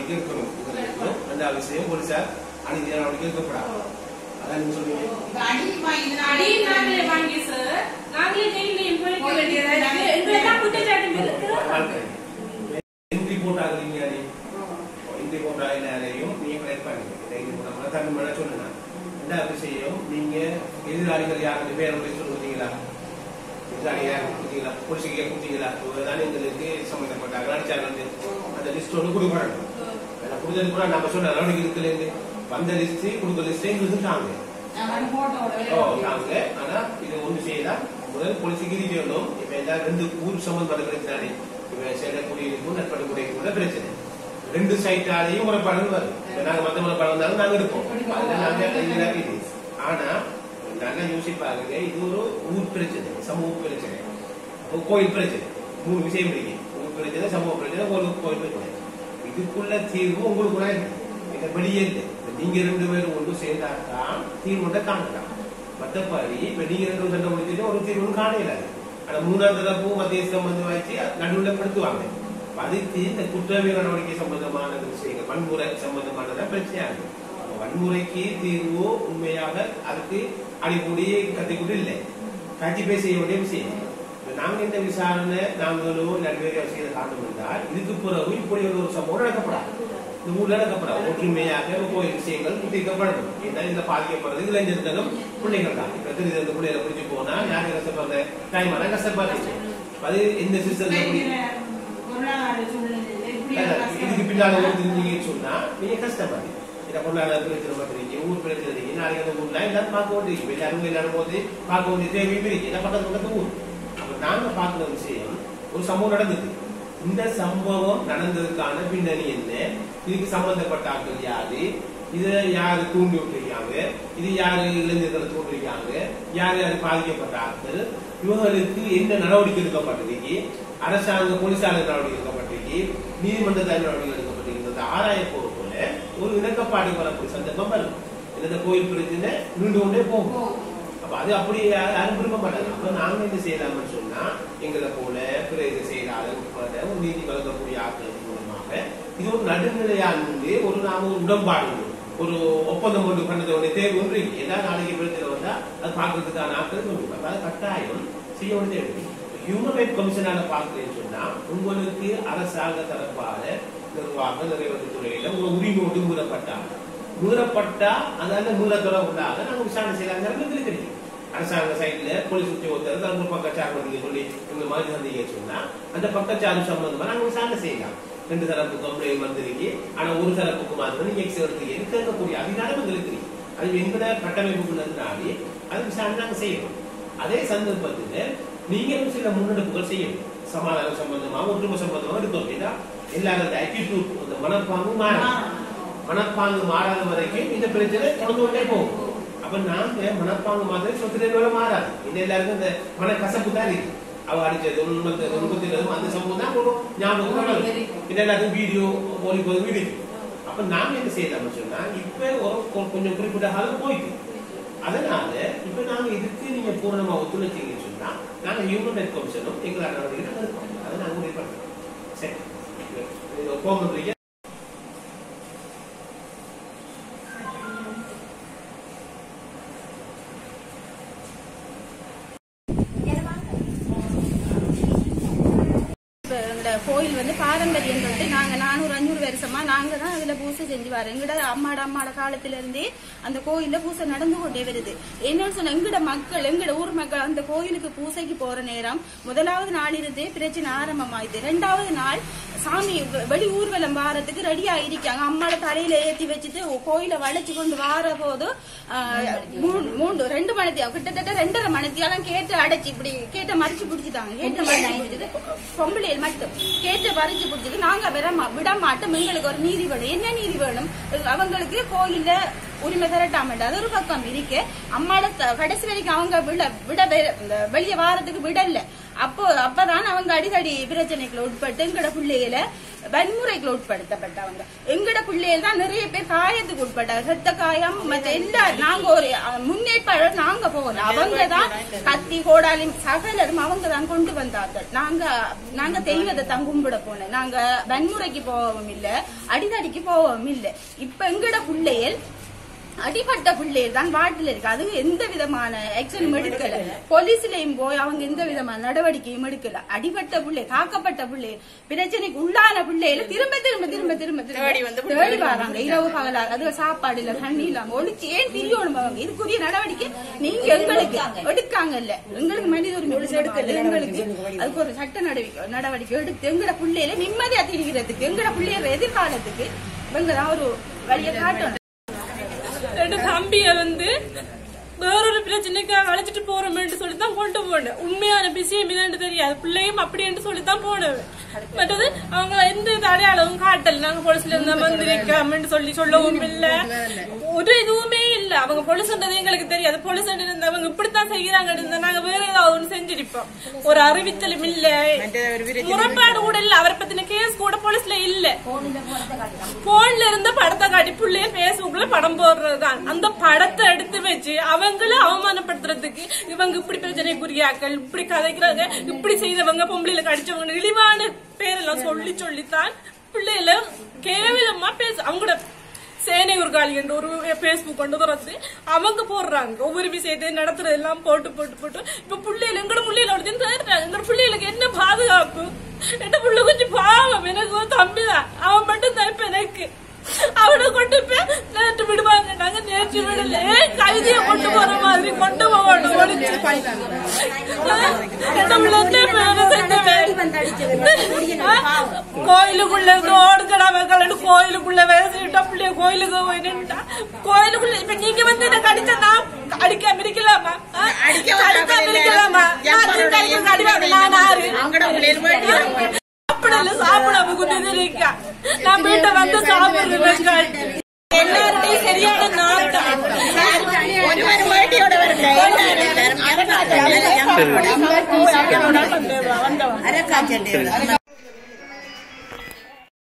நடவடிக்கை எடுக்கணும் இதுல இருக்கணும். ரெண்டாவது விஷயம் போலீசார் அநீதி நடவடிக்கை எடுக்கப்படாது அதான் நீங்க சொல்லுவீங்க அடியும் நாங்களே வாங்கி சார் நாங்களே ஜெயிலையும் போய்க்க வேண்டியதா இருக்கு எங்களை தான் குற்றச்சாட்டு இருக்கு என்ட்ரி போட் ஆகுறீங்க என்ட்ரி போட் ஆகலையும் நீங்க கரெக்ட் பண்ணுங்க என்ட்ரி போட் ஆகல தமிழ் மழை சொல்லுங்க ரெண்டாவது விஷயம் நீங்க எதிராளிகள் யாருடைய பேர் சொல்லி கொடுத்தீங்களா எதிராளி யார் கொடுத்தீங்களா போலீஸுக்கு கொடுத்தீங்களா இவங்கதான் எங்களுக்கு சம்பந்தப்பட்டாங்க அடிச்சாங்க அந்த லிஸ்ட் ஒன்று கொடுக்கணும் கொடுத்தது கூட நம்ம சொன்ன நடவடிக்கை இருக்குல்ல வந்த லிஸ்ட் கொடுத்த லிஸ்ட் எங்களுக்கு தாங்க ஓ தாங்க ஆனா இது ஒண்ணு செய்யலாம் முதல் போலீஸுக்கு இது வேணும் இப்ப எல்லாரும் ரெண்டு ஊர் சம்பந்தப்பட்ட பிரச்சனை இப்ப சேல குடியிருக்கும் நட்படு குடியிருக்கும் கூட பிரச்சனை ரெண்டு சைட்டாலையும் முறைப்பாடுகள் வரும் இப்ப நாங்க மத்த முறைப்பாடு வந்தாலும் நாங்க எடுப்போம் அதுல நாங்க இதுல இது ஆனா நல்லா யோசிப்பாருங்க இது ஒரு ஊர் பிரச்சனை சமூக பிரச்சனை ஒரு கோயில் பிரச்சனை மூணு விஷயம் இருக்கு ஊர் பிரச்சனை சமூக பிரச்சனை ஒரு கோயில் பிரச்சனை இதுக்குள்ள தீர்வு உங்களுக்குள்ள இருக்கு இது வெளியே இல்லை இப்ப நீங்க ரெண்டு பேரும் ஒன்று சேர்ந்தாதான் தீர்வு காணலாம் மத்தபடி இப்ப நீங்க ரெண்டு பேரும் சண்டை முடிச்சுட்டு ஒரு தீர்வு காணல ஆனா மூணாவது தரப்பு மத்திய சம்பந்தம் வச்சு நடுவில் படுத்துவாங்க அதுக்கு இந்த குற்றவியல் நடவடிக்கை சம்பந்தமான விஷயங்கள் வன்முறை சம்பந்தமானத பிரச்சனையா இருக்கு அப்ப வன்முறைக்கு தீர்வு உண்மையாக அதுக்கு அடிப்பொடி கத்திக்கூட இல்லை கட்சி செய்ய வேண்டிய விஷயம் இப்ப நாங்க இந்த விசாரணை நாங்களோ இல்லாட்டி வேற விஷயத்தை காரணம் இருந்தால் இதுக்கு பிறகு இப்படி ஒரு சம்பவம் நடக்கப்படாது இந்த ஊர்ல நடக்கப்படாது ஒற்றுமையாக கோயில் விஷயங்கள் தீர்க்கப்படணும் ஏன்னா இதுல பாதிக்கப்படுறது இளைஞர்களும் பிள்ளைகள் தான் இப்ப தெரிஞ்ச இந்த பிள்ளைகளை பிடிச்சு போனா யாரு கஷ்டப்படுற டைம் ஆனா கஷ்டப்படுறீங்க அது எந்த சிஸ்டத்துல இதுக்கு பின்னால ஒருத்தீங்கன்னு சொன்னா நீங்க கஷ்டப்படுறீங்க இதை பொருளாதார பிரச்சனை பண்றீங்க ஊர் பிரச்சனை இருக்கு நாளைக்கு அந்த ஊர்ல எல்லாரும் பார்க்க வேண்டியது எல்லாரும் எல்லாரும் போது பார்க்க வேண்டிய தேவையும் இருக்கு என்ன பக்கத்து பக்கத்து ஊர் அப்ப நாங்க பார்க்கிற விஷயம் ஒரு சம்பவம் நடந்தது இந்த சம்பவம் நடந்ததுக்கான பின்னணி என்ன இதுக்கு சம்பந்தப்பட்ட ஆட்கள் யாரு இதை யாரு தூண்டி விட்டுருக்காங்க இது யாரு இளைஞர்களை தூண்டிருக்காங்க யார் யார் பாதிக்கப்பட்ட ஆட்கள் இவங்களுக்கு என்ன நடவடிக்கை எடுக்கப்பட்டிருக்கு அரசாங்க போலீசாளர் நடவடிக்கை எடுக்கப்பட்டிருக்கு நீதிமன்றத்தால் நடவடிக்கை எடுக்கப்பட்டிருக்கிறது ஆராய போற போல ஒரு இணக்கப்பாடு வரக்கூடிய சந்தர்ப்பம் வரும் இந்த கோயில் பிரச்சனை நீண்டு கொண்டே போகும் அப்ப அது அப்படி யா- யாரும் விரும்ப மாட்டாங்க அப்ப நாங்க என்ன செய்யலாம்னு சொன்னா எங்களை போல பிரேத செயலாளர் உட்பட ஒரு நீதி வழங்கக்கூடிய ஆட்கள் மூலமாக இது ஒரு நடுநிலையா இருந்து ஒரு நாம ஒரு உடன்பாடு ஒரு ஒப்பந்தம் ஒன்று பண்ணது ஒன்று தேவை ஒன்று இருக்கு. எல்லா நாளைக்கு பிரச்சனை வந்தா அது பார்க்கறதுக்கான ஆட்கள் கொண்டு அப்ப அது கட்டாயம் செய்ய வேண்டியது இருக்கு ஹியூமன் ரைட் கமிஷனால பார்க்கிறேன்னு சொன்னா உங்களுக்கு அரசாங்க தரப்பால நிர்வாக நிறைவேற்று துறையில உங்க உரிமை ஒன்று மீறப்பட்டாங்க மீறப்பட்டா அதால மீறத்தொடர் உண்டாக நாங்க விசாரணை செய்யலாங்கிற எங்களுக்கு தெரியும் அரசாங்க சைட்ல போலீஸ் உத்தியோகத்தர் தான் ஒரு பக்கச்சார்பு நீங்க சொல்லி இந்த மாதிரி சந்தேகம் சொன்னா அந்த பக்கச்சார்பு சம்பந்தமா நாங்க விசாரணை செய்யலாம் ரெண்டு தரப்பு கம்ப்ளைண்ட் வந்திருக்கு ஆனா ஒரு தரப்புக்கு மாத்திரம் நீங்க எக்ஸ் எடுத்து கேட்கக்கூடிய அதிகாரம் எங்களுக்கு இருக்கு அது எங்கட கட்டமைப்புக்குள்ள இருந்தாலே அது விசாரணை நாங்க செய்யணும் அதே சந்தர்ப்பத்துல நீங்களும் சில முன்னெடுப்புகள் செய்யணும் சமாதானம் சம்பந்தமா ஒற்றுமை சம்பந்தமா இருக்கும் ஏன்னா எல்லாரும் ஆட்டிடியூட் அந்த மனப்பாங்கு மாறணும் மனப்பாங்கு மாறாத வரைக்கும் இந்த பிரச்சனை தொடர்ந்து கொண்டே போகும் அப்ப நாங்க மனப்பாங்கு மாதிரி சொத்து மாறாது இது எல்லாருக்கும் இந்த மன கசப்பு தான் இருக்கு அவ அடிச்சது உண்மை உண்பத்திலும் அந்த சம்பவம் தான் ஒரு ஞாபகம் வரும் இது எல்லாத்துக்கும் வீடியோ போலி போது வீடியோ அப்ப நாங்க என்ன செய்யலாம்னு சொன்னா இப்ப ஒரு கொ- கொஞ்சம் குறிப்பிட்ட காலம் போயிட்டு அதனால இப்ப நாங்க இதுக்கு நீங்க பூரணமா ஒத்துழைச்சீங்கன்னு சொன்னா நாங்க ஹியூமன் ரைட் கமிஷனும் எங்களால் நடவடிக்கை எடுப்போம் அதை நாங்க முடிவு பண்றோம் சரி இது கோபம் பண்றீங்க இப்ப இந்த கோயில் வந்து பாரம்பரியம் தொட்டு நாங்க நானூறு அஞ்சூறு வருஷமா நாங்க தான் அதுல பூசை செஞ்சு வரோம் எங்கட அம்மாட அம்மாட காலத்துல இருந்தே அந்த கோயில்ல பூசை நடந்து கொண்டே வருது என்னன்னு சொன்னா எங்கட மக்கள் எங்கட ஊர் மக்கள் அந்த கோயிலுக்கு பூசைக்கு போற நேரம் முதலாவது நாள் இருந்தே பிரச்சனை ஆரம்பமாயுது ரெண்டாவது நாள் சாமி வெ- வெளி ஊர்வலம் வாரத்துக்கு ரெடி ஆயிருக்காங்க அம்மாட தலையில ஏத்தி வச்சுட்டு கோயில வளைச்சு கொண்டு வார போது ஆஹ், மூணு- மூன்று ரெண்டு மணித்தியா கிட்டத்தட்ட ரெண்டரை மணித்தியாலும் கேட்டு அடைச்சு இப்படி கேட்ட மறிச்சு பிடிச்சிட்டாங்க கேட்ட மறிச்சு பொம்பளையில் மட்டும் கேட்ட பறிச்சு பிடிச்சது நாங்க விட மா- விட மாட்டோம் எங்களுக்கு ஒரு நீதி வேணும் என்ன நீதி வேணும் அவங்களுக்கு கோயில்ல உரிமை திரட்டாமட்டு அது ஒரு பக்கம் இருக்கு அம்மாட த- கடைசி வரைக்கும் அவங்க விட விட வெ- இந்த வெளிய வாரத்துக்கு விடல அப்போ அப்பதான் அவங்க அடிக்கடி பிரச்சனைகளை உட்பட்டு எங்கட பிள்ளைகளை வன்முறைகளை உட்படுத்தப்பட்டவங்க எங்கட பிள்ளைகள் தான் நிறைய பேர் காயத்துக்கு உட்பட்டாங்க செத்த காயம் மற்ற எல்லா நாங்க ஒரு அஹ், முன்னேற்பாளர் நாங்க போகல அவங்க தான் கத்தி கோடாலி சகலரும் அவங்க தான் கொண்டு வந்தார்கள் நாங்க நாங்க தெய்வத்தை தான் கும்பிட போனோம் நாங்க வன்முறைக்கு போகவும் இல்ல அடிதடிக்கு போகவும் இல்ல இப்ப எங்கட பிள்ளைகள் அடிபட்ட பிள்ளைகள் தான் வார்டில் இருக்கு அது எந்த விதமான ஆக்ஷனும் எடுக்கல போலீஸ்லயும் போய் அவங்க எந்த விதமான நடவடிக்கையும் எடுக்கல அடிபட்ட பிள்ளை காக்கப்பட்ட பிள்ளை பிரச்சனைக்கு உள்ளான பிள்ளைகளை திரும்ப திரும்ப திரும்ப திரும்ப திரும்ப தேடி வராங்க இரவு பகலா அது சாப்பாடு இல்ல தண்ணி இல்லாம ஒழிச்சு ஏன் பிரியணும் அவங்க இதுக்குரிய நடவடிக்கை நீங்க எங்களுக்கு எடுக்காங்கல்ல எங்களுக்கு மனித உரிமை எடுக்கல எங்களுக்கு அதுக்கு ஒரு சட்ட நடவடிக்கை நடவடிக்கை எடுத்து எங்கட பிள்ளைகளை நிம்மதியா திரிகிறதுக்கு எங்கட பிள்ளையோட எதிர்காலத்துக்கு இவங்க தான் ஒரு வழியை காட்டணும் ரெண்டு தம்பிய வந்து வேறொரு பிரச்சனைக்காக அழைச்சிட்டு போறோம்னு சொல்லி தான் கொண்டு போனேன் உண்மையான விஷயம் இதான்னு தெரியாது பிள்ளையும் அப்படின்னு சொல்லி தான் போனவன் மற்றது அவங்க எந்த இது அடையாளமும் காட்டல நாங்க போலீஸ்ல இருந்த வந்திருக்கோம்னு சொல்லி சொல்லவும் இல்ல ஒரு இதுவுமே இல்ல அவங்க போலீஸ்ன்றது எங்களுக்கு தெரியாது போலீஸ் இருந்தவங்க இப்படித்தான் செய்யறாங்க இருந்தா நாங்க வேற ஏதாவது ஒண்ணு செஞ்சிருப்போம் ஒரு அறிவித்தலும் இல்ல முறைப்பாடு கூட இல்ல அவரை பத்தின கேஸ் கூட போலீஸ்ல இல்ல போன்ல இருந்த படத்தை காட்டி புள்ளைய பேஸ்புக்ல படம் போடுறதுதான் அந்த படத்தை எடுத்து வச்சு அவங்கள அவமானப்படுத்துறதுக்கு இவங்க இப்படி பிரச்சனைக்குரியாக்கள் இப்படி கதைக்கிறாங்க இப்படி செய்தவங்க பொம்பளையில கடிச்சவங்க இழிவான பேரெல்லாம் சொல்லி சொல்லித்தான் பிள்ளைகள கேவலமா பேச அவங்களோட சேனை ஒரு காலி என்ற ஒரு பேஸ்புக் கொண்டு திறந்து அவங்க போடுறாங்க ஒவ்வொரு விஷயத்தையும் நடத்துறது எல்லாம் போட்டு போட்டு போட்டு இப்ப பிள்ளைகள் எங்கட பிள்ளைகளை அப்படி தேடுறாங்க எங்க பிள்ளைகளுக்கு என்ன பாதுகாப்பு என் புள்ள கொஞ்சம் பாவம் எனக்கு ஒரு தம்பி தான் அவன் மட்டும் தான் இப்ப எனக்கு அவனை கொண்டு போய் நேற்று விடுவாங்க நாங்க நேற்று விடல ஏன் கழுதிய கொண்டு போற மாதிரி கொண்டு போகணும் ஒளிச்சு. என்ன உள்ள என்ன பேரு செஞ்சவன்? ஆ? கோயிலுக்குள்ள இருந்து ஓடுங்கடா மக்கள் கோயிலுக்குள்ள வேசிட்டா பிள்ளைய கோயிலுக்கு போய் நின்னுட்டா கோயிலுக்குள்ள இப்ப நீங்க வந்து என்ன கடிச்சா நான் அடிக்காம இருக்கலாமா ஆ? அடிக்காம இருக்கலாமா நான் திருக்கடைக்கு அடிவாங்க நான் யாரு சாப்பிடல சாப்பிடாம குட்டி இருக்கா நான் வீட்டை வந்து சாப்பிடுறேன் எல்லாருடையும் சரியான நாட்டம் ஒரு வேட்டியோட வரல அரக்காச்சண்டே